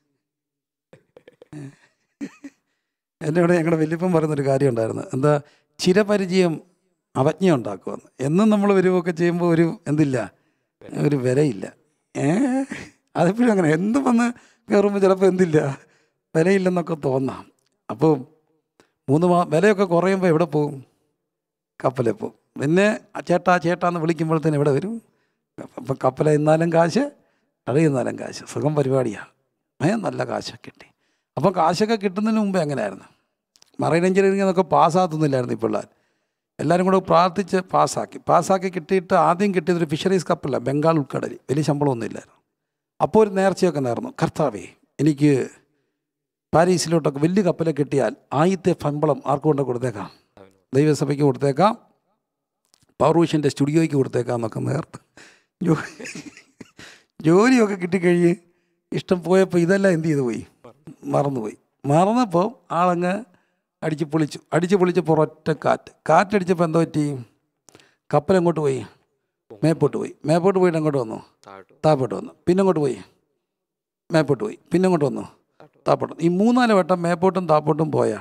എൻ്റെ ഇവിടെ ഞങ്ങളുടെ വലിയപ്പം പറയുന്നൊരു കാര്യം ഉണ്ടായിരുന്നു എന്താ ചിരപരിചയം അവജ്ഞ ഉണ്ടാക്കുമെന്ന് എന്നും നമ്മൾ വരുമൊക്കെ ചെയ്യുമ്പോൾ ഒരു എന്തില്ല ഒരു വിലയില്ല ഏ അതെപ്പോഴും അങ്ങനെ എന്തും വന്ന് കയറുമ്പോൾ ചിലപ്പോൾ എന്തില്ല വിലയില്ലെന്നൊക്കെ തോന്നാം അപ്പോൾ മൂന്ന് മാ വിലയൊക്കെ കുറയുമ്പോൾ എവിടെ പോകും കപ്പലിൽ പോകും പിന്നെ ആ ചേട്ടാ ചേട്ടാ എന്ന് വിളിക്കുമ്പോഴത്തേന് എവിടെ വരും അപ്പം കപ്പല ഇന്നാലും കാശ് കട ഇന്നാലും കാശ് സുഖം പരിപാടിയാണ് ഏ നല്ല കാശൊക്കെ കിട്ടി അപ്പം കാശൊക്കെ കിട്ടുന്നതിന് മുമ്പേ എങ്ങനെയായിരുന്നു മറൈൻ എഞ്ചിനീയറിംഗ് എന്നൊക്കെ പാസ്സാകുന്നില്ലായിരുന്നു ഈ പിള്ളേർ എല്ലാവരും കൂടെ പ്രാർത്ഥിച്ച് പാസ്സാക്കി പാസ്സാക്കി കിട്ടിയിട്ട് ആദ്യം കിട്ടിയതൊരു ഫിഷറീസ് കപ്പല്ല ബംഗാൾ ഉൾക്കടലിൽ വലിയ ശമ്പളമൊന്നും ഇല്ലായിരുന്നു അപ്പോൾ ഒരു നേർച്ചയൊക്കെ നേർന്നു കർത്താവേ എനിക്ക് പാരീസിലോട്ടൊക്കെ വലിയ കപ്പലെ കിട്ടിയാൽ ആദ്യത്തെ ശമ്പളം ആർക്ക് കൊണ്ട് കൊടുത്തേക്കാം ദൈവസഭയ്ക്ക് കൊടുത്തേക്കാം പൗർവിഷൻ്റെ സ്റ്റുഡിയോയ്ക്ക് കൊടുത്തേക്കാം എന്നൊക്കെ നേർത്ത് ജോ ജോലിയൊക്കെ കിട്ടിക്കഴിഞ്ഞ് ഇഷ്ടം പോയപ്പോൾ ഇതെല്ലാം എന്ത് ചെയ്തു പോയി മറന്നുപോയി മറന്നപ്പോൾ ആളങ്ങ് അടിച്ച് പൊളിച്ചു അടിച്ച് പൊളിച്ചപ്പോൾ ഒരൊറ്റ കാറ്റ് കാറ്റടിച്ചപ്പോൾ എന്തോ പറ്റി കപ്പൽ എങ്ങോട്ട് പോയി മേപ്പോട്ട് പോയി മേപ്പോട്ട് പോയിട്ട് അങ്ങോട്ട് വന്നു താഴോട്ട് താപ്പോട്ട് വന്നു പിന്നെ അങ്ങോട്ട് പോയി മേപ്പോട്ട് പോയി പിന്നെ അങ്ങോട്ട് വന്നു താപ്പോട്ട് വന്നു. ഈ മൂന്നാല് വട്ടം മേപ്പോട്ടും താപ്പോട്ടും പോയാ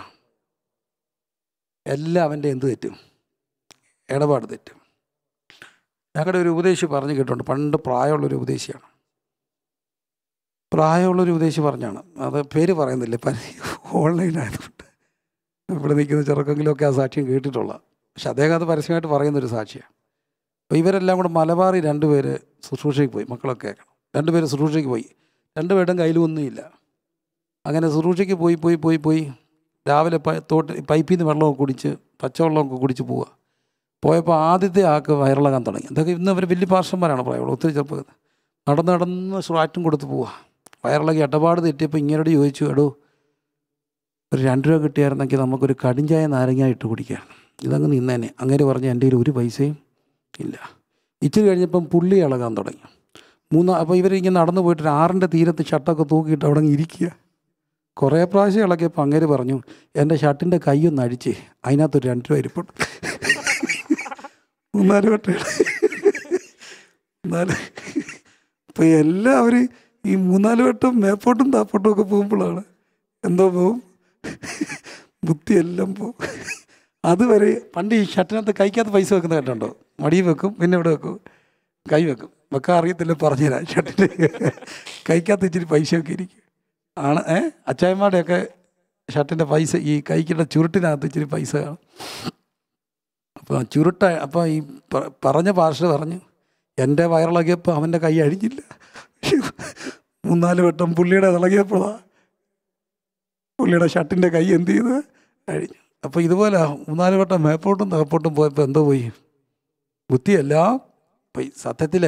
എല്ലാം അവൻ്റെ എന്ത് തെറ്റും ഇടപാട് തെറ്റും ഞങ്ങളുടെ ഒരു ഉപദേശി പറഞ്ഞു കേട്ടിട്ടുണ്ട് പണ്ട് പ്രായമുള്ളൊരു ഉപദേശിയാണ് പ്രായമുള്ളൊരു ഉപദേശി പറഞ്ഞാണ് അത് പേര് പറയുന്നില്ല പല ഓൺലൈനായതുകൊണ്ട് ഇവിടെ നിൽക്കുന്ന ചെറുക്കെങ്കിലുമൊക്കെ ആ സാക്ഷ്യം കേട്ടിട്ടുള്ള പക്ഷെ അദ്ദേഹം അത് പരസ്യമായിട്ട് പറയുന്നൊരു സാക്ഷിയാണ് അപ്പോൾ ഇവരെല്ലാം കൂടെ മലബാറി രണ്ടുപേര് ശുശ്രൂഷയ്ക്ക് പോയി മക്കളൊക്കെ കേൾക്കണം രണ്ടുപേര് ശുശ്രൂഷയ്ക്ക് പോയി രണ്ടുപേരുടെയും കയ്യിലൊന്നുമില്ല അങ്ങനെ ശുശ്രൂഷയ്ക്ക് പോയി പോയി പോയി പോയി രാവിലെ പ തോട്ട് പൈപ്പിൽ നിന്ന് വെള്ളമൊക്കെ കുടിച്ച് പച്ചവെള്ളമൊക്കെ കുടിച്ച് പോവുക പോയപ്പോൾ ആദ്യത്തെ ആൾക്ക് വയറിളകാൻ തുടങ്ങി അതൊക്കെ ഇന്ന് അവർ വലിയ പാർഷന്മാരാണ് പറയുള്ളൂ ഒത്തിരി ചെറുപ്പം നടന്ന് നടന്ന് സ്വാറ്റും കൊടുത്ത് പോവുക വയറിളകി ഇടപാട് തെറ്റിയപ്പോൾ ഇങ്ങനോട് ചോദിച്ചു എടോ ഒരു രണ്ട് രൂപ കിട്ടിയായിരുന്നെങ്കിൽ നമുക്കൊരു കടിഞ്ചായ നാരങ്ങ ഇട്ട് കുടിക്കാം ഇതങ്ങ് നിന്നേനെ അങ്ങനെ പറഞ്ഞ് എൻ്റെ കയ്യിൽ ഒരു പൈസയും ഇല്ല ഇച്ചിരി കഴിഞ്ഞപ്പം പുള്ളി ഇളകാൻ തുടങ്ങി മൂന്നാ അപ്പോൾ ഇവരിങ്ങനെ നടന്നു പോയിട്ട് ഒരു ആറിൻ്റെ തീരത്ത് ഷർട്ടൊക്കെ തൂക്കിയിട്ട് അവിടെ അങ്ങ് ഇരിക്കുക കുറേ പ്രാവശ്യം ഇളകിയപ്പോൾ അങ്ങേര് പറഞ്ഞു എൻ്റെ ഷർട്ടിൻ്റെ കൈയൊന്ന് അഴിച്ച് അതിനകത്തൊരു രണ്ട് രൂപ ഇരിപ്പുണ്ട് മൂന്നാല് വട്ടം മൂന്നാല് അപ്പോൾ എല്ലാവരും ഈ മൂന്നാല് വട്ടം മേപ്പോട്ടും താപ്പോട്ടും ഒക്കെ പോകുമ്പോഴാണ് എന്തോ പോവും ബുദ്ധിയെല്ലാം പോവും അതുവരെ പണ്ട് ഈ ഷർട്ടിനകത്ത് കൈക്കകത്ത് പൈസ വെക്കുന്ന കണ്ടുണ്ടോ മടിയിൽ വെക്കും പിന്നെ ഇവിടെ വെക്കും കൈ വെക്കും വെക്കാൻ അറിയത്തില്ല പറഞ്ഞുതരാം ഷർട്ടിൻ്റെ കൈക്കകത്ത് ഇച്ചിരി പൈസയൊക്കെ ഇരിക്കും ആണ് ഏ അച്ചായന്മാരുടെയൊക്കെ ഷർട്ടിൻ്റെ പൈസ ഈ കൈക്കുള്ള ചുരുട്ടിനകത്ത് ഇച്ചിരി പൈസ കാണും അപ്പോൾ ചുരുട്ട അപ്പോൾ ഈ പ- പറഞ്ഞ പാർഷ പറഞ്ഞു എൻ്റെ വയറിളകിയപ്പോൾ അവൻ്റെ കൈ അഴിഞ്ഞില്ല മൂന്നാല് വട്ടം പുള്ളിയുടെ ഇളകിയപ്പോഴാ പുള്ളിയുടെ ഷർട്ടിൻ്റെ കൈ എന്ത് ചെയ്ത് അഴിഞ്ഞു അപ്പോൾ ഇതുപോലെ മൂന്നാല് വട്ടം മേപ്പോട്ടും തകപ്പോട്ടും പോയപ്പോൾ എന്തോ പോയി ബുദ്ധിയെല്ലാം പോയി സത്യത്തിൽ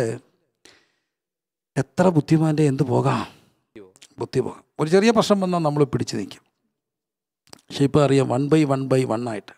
എത്ര ബുദ്ധിമാൻ്റെ എന്ത് പോകാം ബുദ്ധി പോകാം ഒരു ചെറിയ പ്രശ്നം വന്നാൽ നമ്മൾ പിടിച്ചു നിൽക്കും പക്ഷെ ഇപ്പോൾ അറിയാം one by one by one ആയിട്ട്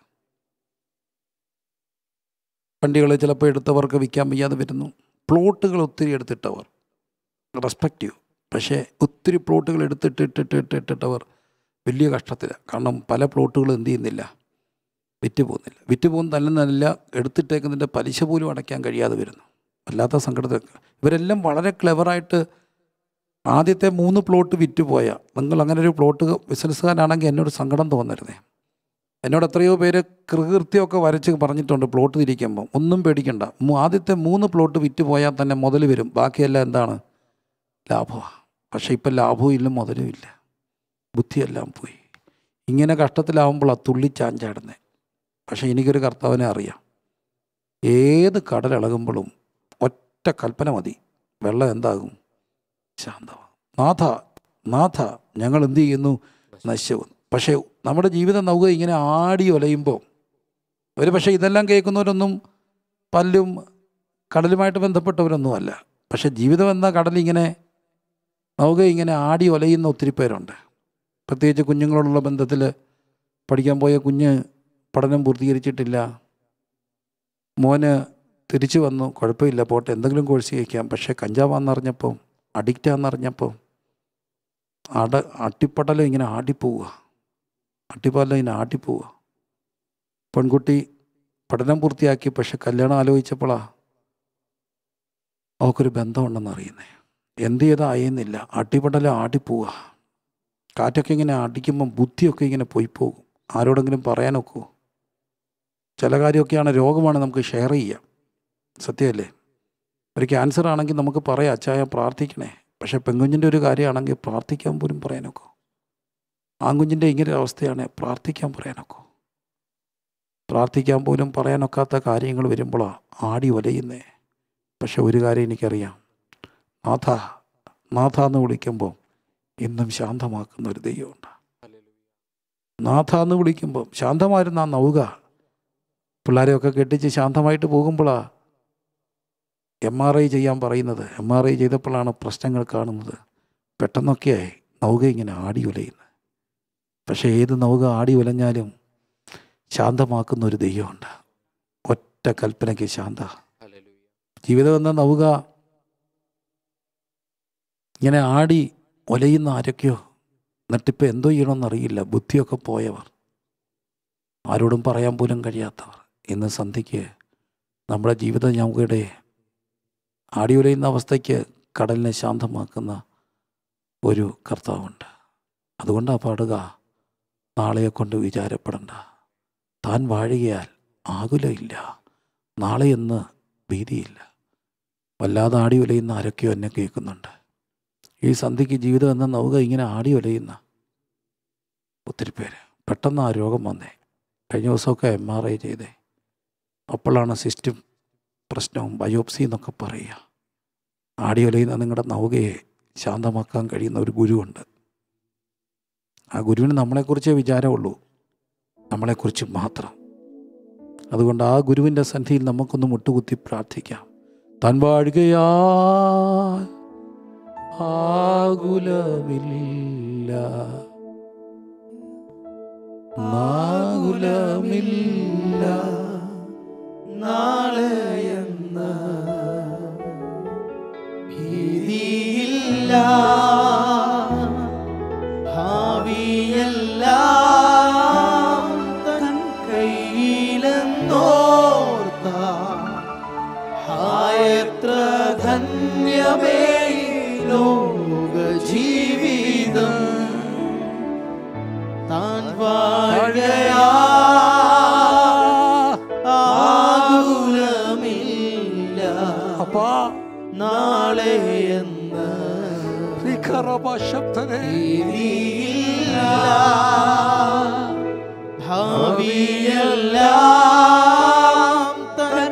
വണ്ടികൾ ചിലപ്പോൾ എടുത്തവർക്ക് വിൽക്കാൻ വയ്യാതെ വരുന്നു പ്ലോട്ടുകൾ ഒത്തിരി എടുത്തിട്ടവർ റെസ്പെക്റ്റീവ് പക്ഷേ ഒത്തിരി പ്ലോട്ടുകൾ എടുത്തിട്ടിട്ടിട്ടിട്ടിട്ടവർ വലിയ കഷ്ടത്തിലാണ് കാരണം പല പ്ലോട്ടുകളും എന്ത് ചെയ്യുന്നില്ല വിറ്റ് പോകുന്നില്ല വിറ്റ് പോകുന്നതല്ലെന്നല്ല എടുത്തിട്ടേക്കുന്നതിൻ്റെ പലിശ പോലും അടയ്ക്കാൻ കഴിയാതെ വരുന്നു വല്ലാത്ത സങ്കടത്തിൽ ഇവരെല്ലാം വളരെ ക്ലെവറായിട്ട് ആദ്യത്തെ മൂന്ന് പ്ലോട്ട് വിറ്റ് പോയാൽ നിങ്ങൾ അങ്ങനെ ഒരു പ്ലോട്ട് ബിസിനസ്സുകാരാണെങ്കിൽ എന്നോട് സങ്കടം തോന്നരുതേ എന്നോട് എത്രയോ പേര് കൃകൃത്യമൊക്കെ വരച്ച് പറഞ്ഞിട്ടുണ്ട് പ്ലോട്ട് തിരിക്കുമ്പോൾ ഒന്നും പേടിക്കണ്ട മൂ- ആദ്യത്തെ മൂന്ന് പ്ലോട്ട് വിറ്റ് പോയാൽ തന്നെ മുതൽ വരും ബാക്കിയെല്ലാം എന്താണ് ലാഭമാണ് പക്ഷേ ഇപ്പം ലാഭവും ഇല്ല മുതലും ഇല്ല ബുദ്ധിയെല്ലാം പോയി ഇങ്ങനെ കഷ്ടത്തിലാവുമ്പോൾ ആ തുള്ളി ചാഞ്ചാടുന്നത് പക്ഷേ എനിക്കൊരു കർത്താവിനെ അറിയാം ഏത് കടലിളകുമ്പോഴും ഒറ്റ കൽപ്പന മതി വെള്ളം എന്താകും ശാന്തമാകും നാഥ നാഥ ഞങ്ങൾ എന്ത് ചെയ്യുന്നു നശിച്ചു പക്ഷേ നമ്മുടെ ജീവിതം നമുക്ക് ഇങ്ങനെ ആടി ഒലയുമ്പോൾ ഒരു പക്ഷേ ഇതെല്ലാം കേൾക്കുന്നവരൊന്നും പല്ലും കടലുമായിട്ട് ബന്ധപ്പെട്ടവരൊന്നുമല്ല പക്ഷേ ജീവിതം എന്ന കടലിങ്ങനെ നമുക്ക് ഇങ്ങനെ ആടി ഒലയുന്ന ഒത്തിരി പേരുണ്ട് പ്രത്യേകിച്ച് കുഞ്ഞുങ്ങളോടുള്ള ബന്ധത്തിൽ പഠിക്കാൻ പോയ കുഞ്ഞ് പഠനം പൂർത്തീകരിച്ചിട്ടില്ല മോന് തിരിച്ചു വന്നു കുഴപ്പമില്ല പോട്ടെ എന്തെങ്കിലും കോഴ്സ് കഴിക്കാം പക്ഷേ കഞ്ചാവാന്നറിഞ്ഞപ്പോൾ അഡിക്റ്റാന്നറിഞ്ഞപ്പോൾ അട അട്ടിപ്പടലം ഇങ്ങനെ ആടിപ്പോവുക അട്ടിപ്പടലം ഇങ്ങനെ ആട്ടിപ്പോവുക പെൺകുട്ടി പഠനം പൂർത്തിയാക്കി പക്ഷെ കല്യാണം ആലോചിച്ചപ്പോഴാ അവൾക്കൊരു ബന്ധമുണ്ടെന്ന് അറിയുന്നേ എന്ത് ചെയ്താൽ അയയുന്നില്ല അട്ടിപ്പടലം ആടിപ്പോവുക കാറ്റൊക്കെ ഇങ്ങനെ അടിക്കുമ്പം ബുദ്ധിയൊക്കെ ഇങ്ങനെ പോയി പോകും ആരോടെങ്കിലും പറയാനൊക്കുമോ ചില കാര്യമൊക്കെയാണ് രോഗമാണ് നമുക്ക് ഷെയർ ചെയ്യാം സത്യമല്ലേ ഒരു ക്യാൻസർ ആണെങ്കിൽ നമുക്ക് പറയാം അച്ചായ പ്രാർത്ഥിക്കണേ പക്ഷേ പെങ്കുഞ്ഞിൻ്റെ ഒരു കാര്യമാണെങ്കിൽ പ്രാർത്ഥിക്കാൻ പോലും പറയാനൊക്കോ ആൺകുഞ്ഞിൻ്റെ ഇങ്ങനെ ഒരു അവസ്ഥയാണ് പ്രാർത്ഥിക്കാൻ പറയാനൊക്കോ പ്രാർത്ഥിക്കാൻ പോലും പറയാനൊക്കാത്ത കാര്യങ്ങൾ വരുമ്പോഴാണ് ആടി ഒലയുന്നേ പക്ഷെ ഒരു കാര്യം എനിക്കറിയാം നാഥ നാഥ എന്ന് വിളിക്കുമ്പോൾ ഇന്നും ശാന്തമാക്കുന്ന ഒരു ദൈവമുണ്ട് നാഥ എന്ന് വിളിക്കുമ്പോൾ ശാന്തമായിരുന്ന ആ നൗക പിള്ളേരെയൊക്കെ കെട്ടിച്ച് ശാന്തമായിട്ട് പോകുമ്പോഴാണ് എം ആർ ഐ ചെയ്യാൻ പറയുന്നത് എം ആർ ഐ ചെയ്തപ്പോഴാണ് പ്രശ്നങ്ങൾ കാണുന്നത് പെട്ടെന്നൊക്കെയായി നൗക ഇങ്ങനെ ആടി ഉലയുന്നത് പക്ഷേ ഏത് നൗക ആടി ഉലഞ്ഞാലും ശാന്തമാക്കുന്ന ഒരു ദൈവമുണ്ട് ഒറ്റ കൽപ്പനയ്ക്ക് ശാന്ത ജീവിതം എന്ന നൗക ഇങ്ങനെ ആടി ഒലയുന്ന ആരൊക്കെയോ എന്നിട്ടിപ്പോൾ എന്തോ ചെയ്യണമെന്നറിയില്ല ബുദ്ധിയൊക്കെ പോയവർ ആരോടും പറയാൻ പോലും കഴിയാത്തവർ ഇന്ന് സന്ധ്യയ്ക്ക് നമ്മുടെ ജീവിത ഞങ്ങളുടെ ആടി ഉലയുന്ന അവസ്ഥയ്ക്ക് കടലിനെ ശാന്തമാക്കുന്ന ഒരു കർത്താവുണ്ട് അതുകൊണ്ടാണ് പാടുക നാളെയെ കൊണ്ട് വിചാരപ്പെടണ്ട താൻ വാഴുകയാൽ ആകുലയില്ല നാളെയെന്ന് ഭീതിയില്ല വല്ലാതെ ആടി ഉലയുന്ന ആരൊക്കെയോ എന്നെ കേൾക്കുന്നുണ്ട് ഈ സന്ധ്യയ്ക്ക് ജീവിതം എന്ന നൗക ഇങ്ങനെ ആടി ഉലയുന്ന ഒത്തിരി പേര് പെട്ടെന്ന് ആ രോഗം വന്നേ കഴിഞ്ഞ ദിവസമൊക്കെ എം ആർ ഐ ചെയ്തേ അപ്പോഴാണ് സിസ്റ്റം പ്രശ്നവും ബയോപ്സി എന്നൊക്കെ പറയുക ആടി ഉലയുന്ന നിങ്ങളുടെ നൗകയെ ശാന്തമാക്കാൻ കഴിയുന്ന ഒരു ഗുരുവുണ്ട് ആ ഗുരുവിന് നമ്മളെക്കുറിച്ചേ വിചാരമുള്ളൂ നമ്മളെക്കുറിച്ച് മാത്രം അതുകൊണ്ട് ആ ഗുരുവിൻ്റെ സന്ധിയിൽ നമുക്കൊന്ന് മുട്ടുകുത്തി പ്രാർത്ഥിക്കാം താൻ വാഴുകയാ ആകുലമില്ല നാകുലമില്ല നാളെയെന്ന ഭീതിയില്ല ഭാവിയെല്ലാം തൻ കയ്യിലെന്നോർത്ത ഹായത്ര ധന്യമേ ലോക ജീവിതം താൻ വാഴയാ ആകുലമില്ല അപ്പാ നാളെ എന്ന് ശബ്ദനെ ഭീതിയില്ല ഭാവിയെല്ലാം തൻ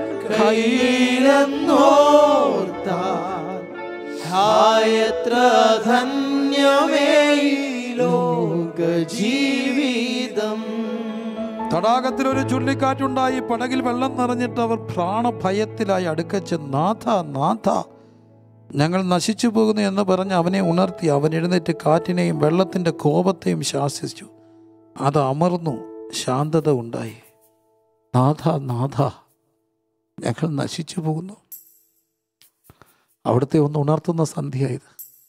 കയ്യിലെന്നോർത്താൽ ഹായത്ര ധന്യമേ ഈ ലോക ജീവിതം തടാകത്തിൽ ഒരു ചുഴലിക്കാറ്റുണ്ടായി പടകിൽ വെള്ളം നിറഞ്ഞിട്ട് അവർ പ്രാണഭയത്തിലായി അടുക്കച്ച് നാഥ നാഥ ഞങ്ങൾ നശിച്ചു പോകുന്നു എന്ന് പറഞ്ഞ് അവനെ ഉണർത്തി അവൻ എഴുന്നേറ്റ് കാറ്റിനെയും വെള്ളത്തിൻ്റെ കോപത്തെയും ശാസിച്ചു അത് അമർന്നു ശാന്തത ഉണ്ടായി നാഥ നാഥ ഞങ്ങൾ നശിച്ചു പോകുന്നു അവിടുത്തെ ഒന്ന് ഉണർത്തുന്ന സന്ധ്യയായത്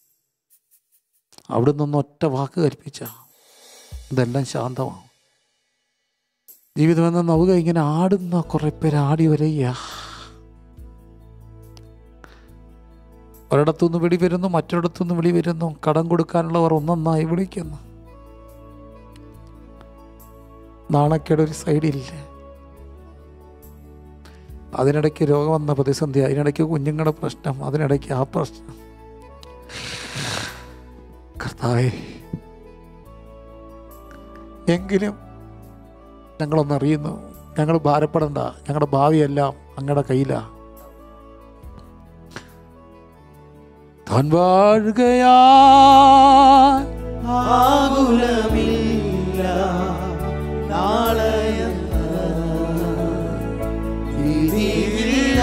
അവിടെ നിന്ന് ഒറ്റ വാക്ക് കൽപ്പിച്ച ഇതെല്ലാം ശാന്തമാവും ജീവിതം എന്ന നൗക ഇങ്ങനെ ആടുന്ന കുറെ പേര് ആടി വരയ്യ ഒരിടത്തുനിന്ന് വിളി വരുന്നു മറ്റൊരിടത്തുനിന്ന് വിളി വരുന്നു കടം കൊടുക്കാനുള്ളവർ ഒന്നൊന്നായി വിളിക്കുന്നു നാണക്കേട് ഒരു സൈഡില്ലേ അതിനിടയ്ക്ക് രോഗം വന്ന പ്രതിസന്ധി അതിനിടയ്ക്ക് കുഞ്ഞുങ്ങളുടെ പ്രശ്നം അതിനിടയ്ക്ക് ആ പ്രശ്നം കർത്താവേ എങ്കിലും ഞങ്ങളൊന്നറിയുന്നു ഞങ്ങൾ ഭാരപ്പെടണ്ട ഞങ്ങളുടെ ഭാവിയെല്ലാം അങ്ങയുടെ കയ്യിലാ താൻ വാഴുകയാ ആകുലമില്ല നാളെയെന്ന് ഭീതിയില്ല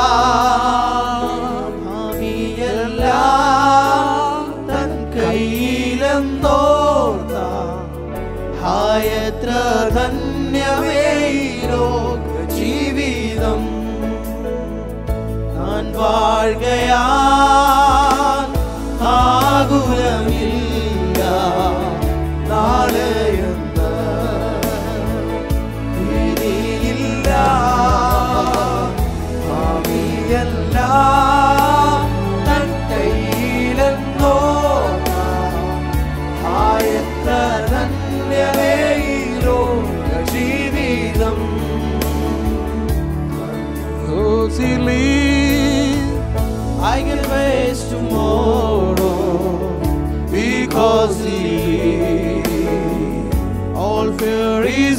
ഭാവിയെല്ലാം തൻ കയ്യിലെന്തോർത്ത ഹായത്ര ധന്യമേ ഈ ലോക ജീവിതം ഞാൻ വാഴുകയാൽ ആകുലമില്ല നാളെയെന്ന് ഭീതിയില്ല ഭാവിയെല്ലാം തൻ കയ്യിലെന്നോ ആയത്ര ധന്യമേ ഈ ലോക ജീവിതം I can face tomorrow because He all fear is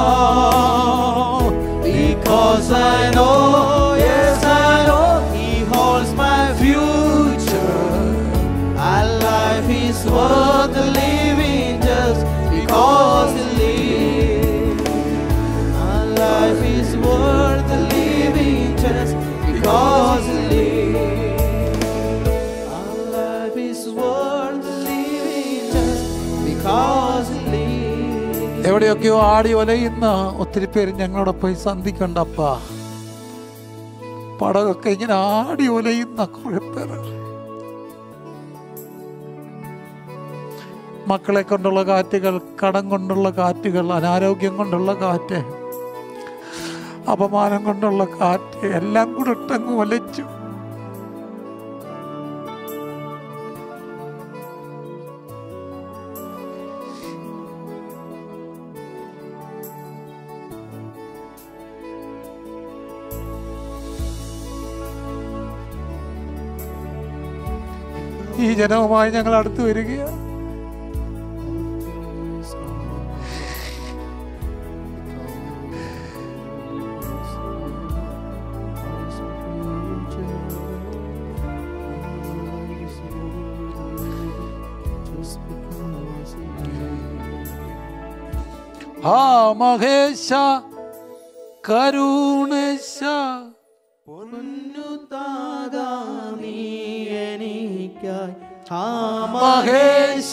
gone. Because I know, yes I know, He holds my future. And life is worth living just because He lives. And life is worth എവിടെയൊക്കെയോ ആടി ഒലയുന്ന ഒത്തിരി പേര് ഞങ്ങളോടൊപ്പം ഈ സന്ധിക്കണ്ടപ്പ പടകൊക്കെ ഇങ്ങനെ ആടി ഒലയുന്ന കുറെ പേര് മക്കളെ കൊണ്ടുള്ള കാറ്റുകൾ കടം കൊണ്ടുള്ള കാറ്റുകൾ അനാരോഗ്യം കൊണ്ടുള്ള കാറ്റ് അപമാനം കൊണ്ടുള്ള കാറ്റ് എല്ലാം കൂടെ ഇട്ടങ്ങ് ഒലച്ചു ഈ ജനവുമായി ഞങ്ങൾ അടുത്ത് വരികയാണ് ആ മഹേശ കരുണേശ പൊന്നു താതാ നീ എനിക്കായി ആ മഹേശ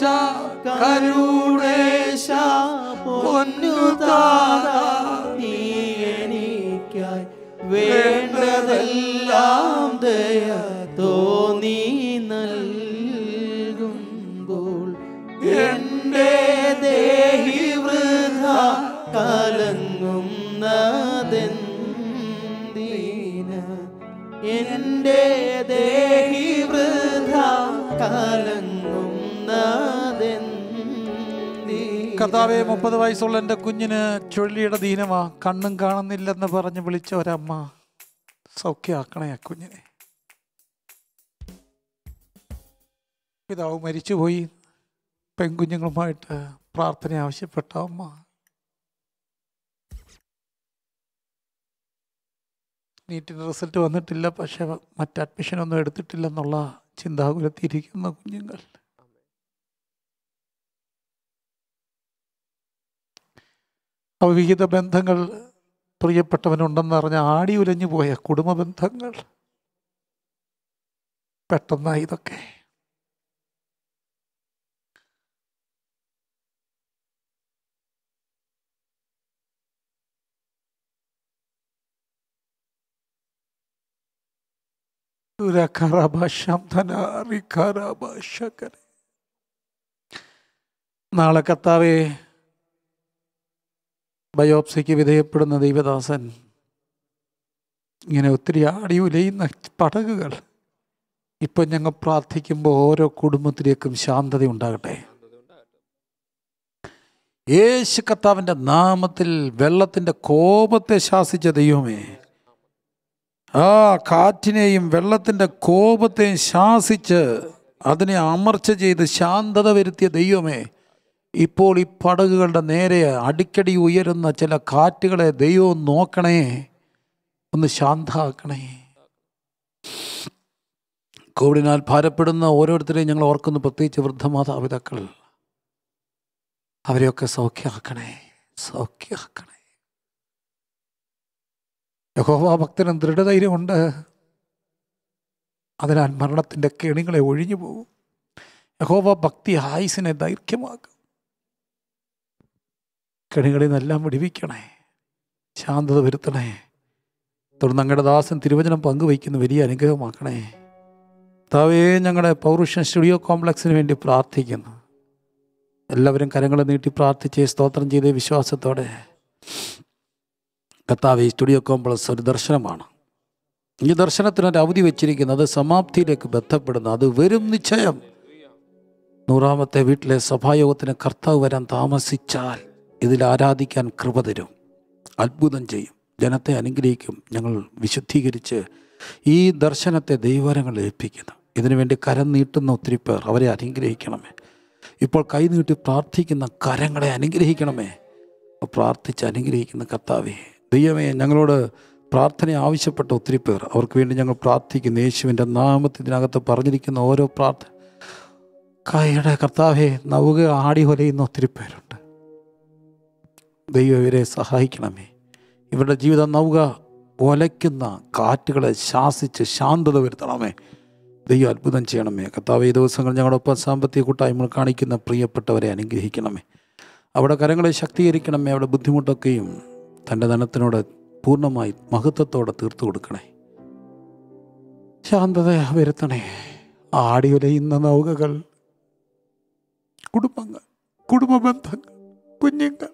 കരുണേശ പൊന്നു താതാ നീ എനിക്കായി വേണ്ടതെല്ലാം ദയ തോന്നി നൽകുമ്പോൾ എന്റെ ദേഹി വൃഥ കലങ്ങുന്നതെന്തിന എന്റെ ദേഹി വൃഥ കലങ്ങുന്നതെന്തിന കർത്താവെ മുപ്പത് വയസ്സുള്ള എൻ്റെ കുഞ്ഞിന് ചുഴലിയുടെ ദീനമാ കണ്ണും കാണുന്നില്ലെന്ന് പറഞ്ഞ് വിളിച്ച ഒരമ്മ സൗഖ്യമാക്കണേ ആ കുഞ്ഞിനെ പിതാവ് മരിച്ചുപോയി പെൺകുഞ്ഞുങ്ങളുമായിട്ട് പ്രാർത്ഥന ആവശ്യപ്പെട്ട അമ്മ നീറ്റിൻ്റെ റിസൾട്ട് വന്നിട്ടില്ല പക്ഷെ മറ്റ് അഡ്മിഷനൊന്നും എടുത്തിട്ടില്ലെന്നുള്ള ചിന്താകുലത്തിയിരിക്കുന്ന കുഞ്ഞുങ്ങൾ അവിഹിത ബന്ധങ്ങൾ പ്രിയപ്പെട്ടവനുണ്ടെന്ന് അറിഞ്ഞ ആടി ഉലഞ്ഞു പോയ കുടുംബ ബന്ധങ്ങൾ പെട്ടെന്നായി ഇതൊക്കെ ദുരഖറബശംധനാറിഖറബശകരെ. നാളെ കത്താവേ ബയോപ്സിക്ക് വിധേയപ്പെടുന്ന ദൈവദാസൻ ഇങ്ങനെ ഒത്തിരി ആടി ഉലയുന്ന പടകുകൾ ഇപ്പം ഞങ്ങൾ പ്രാർത്ഥിക്കുമ്പോൾ ഓരോ കുടുംബത്തിലേക്കും ശാന്തത ഉണ്ടാകട്ടെ യേശു കർത്താവിൻ്റെ നാമത്തിൽ വെള്ളത്തിൻ്റെ കോപത്തെ ശാസിച്ച ദൈവമേ ആ കാറ്റിനെയും വെള്ളത്തിൻ്റെ കോപത്തെയും ശാസിച്ച് അതിനെ അമർച്ച ചെയ്ത് ശാന്തത വരുത്തിയ ദൈവമേ ഇപ്പോൾ ഈ പടകുകളുടെ നേരെ അടിക്കടി ഉയരുന്ന ചില കാറ്റുകളെ ദൈവം നോക്കണേ ഒന്ന് ശാന്താക്കണേ കോവിഡിനാൽ ഭാരപ്പെടുന്ന ഓരോരുത്തരെയും ഞങ്ങൾ ഓർക്കുന്നു പ്രത്യേകിച്ച് വൃദ്ധമാതാപിതാക്കൾ അവരെയൊക്കെ സൗഖ്യമാക്കണേ സൗഖ്യമാക്കണേ യഹോവ ഭക്തനും ദൃഢധൈര്യമുണ്ട് അതിനാൽ മരണത്തിൻ്റെ കെണികളെ ഒഴിഞ്ഞു പോകും യഹോവ ഭക്തി ആയുസിനെ ദൈർഘ്യമാക്കും കെണികളിൽ നിന്നെല്ലാം വിടിവിക്കണേ ശാന്തത വരുത്തണേ തുടർന്ന് ഞങ്ങളുടെ ദാസൻ തിരുവചനം പങ്കുവയ്ക്കുന്ന വലിയ അനുഗ്രഹമാക്കണേ താവേ ഞങ്ങളുടെ പൗരുഷൻ സ്റ്റുഡിയോ കോംപ്ലക്സിന് വേണ്ടി പ്രാർത്ഥിക്കുന്നു എല്ലാവരും കരങ്ങൾ നീട്ടി പ്രാർത്ഥിച്ച് സ്തോത്രം ചെയ്ത വിശ്വാസത്തോടെ കർത്താവ് ഈ സ്റ്റുഡിയോ കോംപ്ലക്സ് ഒരു ദർശനമാണ് ഈ ദർശനത്തിനൊരു അവധി വെച്ചിരിക്കുന്നത് സമാപ്തിയിലേക്ക് ബന്ധപ്പെടുന്നു അത് വരും നിശ്ചയം നൂറാമത്തെ വീട്ടിലെ സഭായോഗത്തിന് കർത്താവ് വരാൻ താമസിച്ചാൽ ഇതിൽ ആരാധിക്കാൻ കൃപ തരും അത്ഭുതം ചെയ്യും ജനത്തെ അനുഗ്രഹിക്കും ഞങ്ങൾ വിശുദ്ധീകരിച്ച് ഈ ദർശനത്തെ ദൈവരങ്ങൾ ഏൽപ്പിക്കുന്നു ഇതിനുവേണ്ടി കരം നീട്ടുന്ന ഒത്തിരി പേർ അവരെ അനുഗ്രഹിക്കണമേ ഇപ്പോൾ കൈ നീട്ടി പ്രാർത്ഥിക്കുന്ന കരങ്ങളെ അനുഗ്രഹിക്കണമേ പ്രാർത്ഥിച്ച് അനുഗ്രഹിക്കുന്ന കർത്താവേ ദൈവമേ ഞങ്ങളോട് പ്രാർത്ഥന ആവശ്യപ്പെട്ട ഒത്തിരി പേർ അവർക്ക് വേണ്ടി ഞങ്ങൾ പ്രാർത്ഥിക്കുന്നു യേശുവിൻ്റെ നാമത്തിൽ ഇതിനകത്ത് പറഞ്ഞിരിക്കുന്ന ഓരോ പ്രാർത്ഥന കൈയുടെ കർത്താവെ നവുക ആടി ഒലയുന്ന ഒത്തിരി പേരുണ്ട് ദൈവം ഇവരെ സഹായിക്കണമേ ഇവരുടെ ജീവിതം നവുക ഒലയ്ക്കുന്ന കാറ്റുകളെ ശാസിച്ച് ശാന്തത വരുത്തണമേ ദൈവം അത്ഭുതം ചെയ്യണമേ കർത്താവ് ഈ ദിവസങ്ങൾ ഞങ്ങളൊപ്പം സാമ്പത്തിക കൂട്ടായ്മകൾ കാണിക്കുന്ന പ്രിയപ്പെട്ടവരെ അനുഗ്രഹിക്കണമേ അവിടെ കരങ്ങളെ ശക്തീകരിക്കണമേ അവിടെ ബുദ്ധിമുട്ടൊക്കെയും തൻ്റെ ധനത്തിനോട് പൂർണ്ണമായി മഹത്വത്തോടെ തീർത്തു കൊടുക്കണേ ശാന്തത വരുത്തണേ ആടിയുലയുന്ന നൗകകൾ കുടുംബങ്ങൾ കുടുംബ ബന്ധങ്ങൾ കുഞ്ഞുങ്ങൾ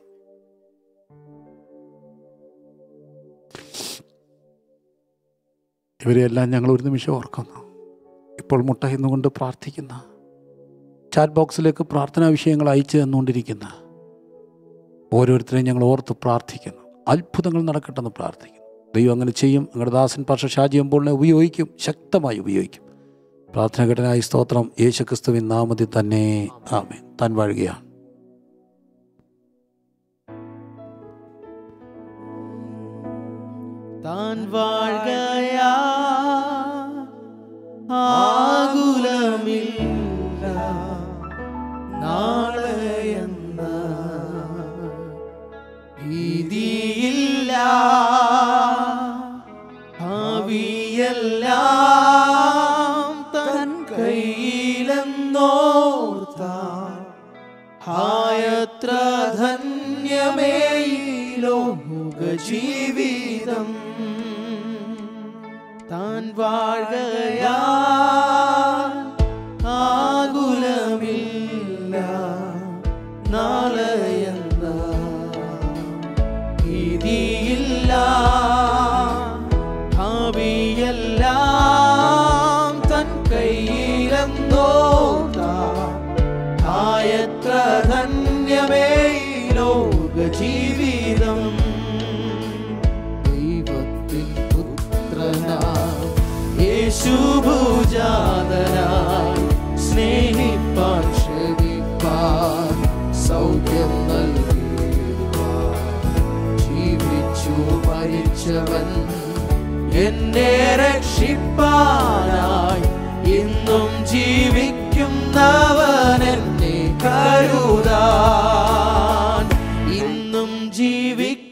ഇവരെയെല്ലാം ഞങ്ങൾ ഒരു നിമിഷം ഓർക്കുന്നു ഇപ്പോൾ മുട്ടയുന്നുകൊണ്ട് പ്രാർത്ഥിക്കുന്ന ചാറ്റ് ബോക്സിലേക്ക് പ്രാർത്ഥനാ വിഷയങ്ങൾ അയച്ചു തന്നുകൊണ്ടിരിക്കുന്ന ഓരോരുത്തരെയും ഞങ്ങൾ ഓർത്ത് പ്രാർത്ഥിക്കുന്നു അത്ഭുതങ്ങൾ നടക്കട്ടെന്ന് പ്രാർത്ഥിക്കുന്നു ദൈവം അങ്ങനെ ചെയ്യും ഞങ്ങളുടെ ദാസൻ പക്ഷ ഷാജിയമ്പോളിനെ ഉപയോഗിക്കും ശക്തമായി ഉപയോഗിക്കും പ്രാർത്ഥന ഘടനായി സ്തോത്രം യേശുക്രിസ്തുവിൻ നാമത്തിൽ തന്നെ ആമേ താൻ വാഴുകയാണ് താൻ വാഴ്കയാ ആകുലമില്ല നാളെയെന്ന ഭീതിയില്ല ഭാവിയെല്ലാം തൻ കയ്യിലെന്നോർത്ത ഹായത്ര ധന്യമേ ഈ ലോക ജീവിതം താൻ വാഴയാ ആകുലമില്ല നാളെയെന്ന ഭീതിയില്ല ഭാവിയെല്ലാം തൻ കയ്യിലെന്നോർത്താ ആയത്ര ധന്യമേ ഈ ലോക ജീവിതം ദൈവത്തിൻ പുത്രനാം യേശുഭുജാതനായി സ്നേഹിപ്പാൻ ക്ഷമിപ്പാൻ സൗഖ്യം നൽകിയിടുവാൻ ജീവിച്ചു മരിച്ചവൻ എന്നെ രക്ഷിപ്പാനായി ഇന്നും ജീവിക്കുന്നവൻ എന്നെ കരുതാൻ ഇന്നും ജീവിക്ക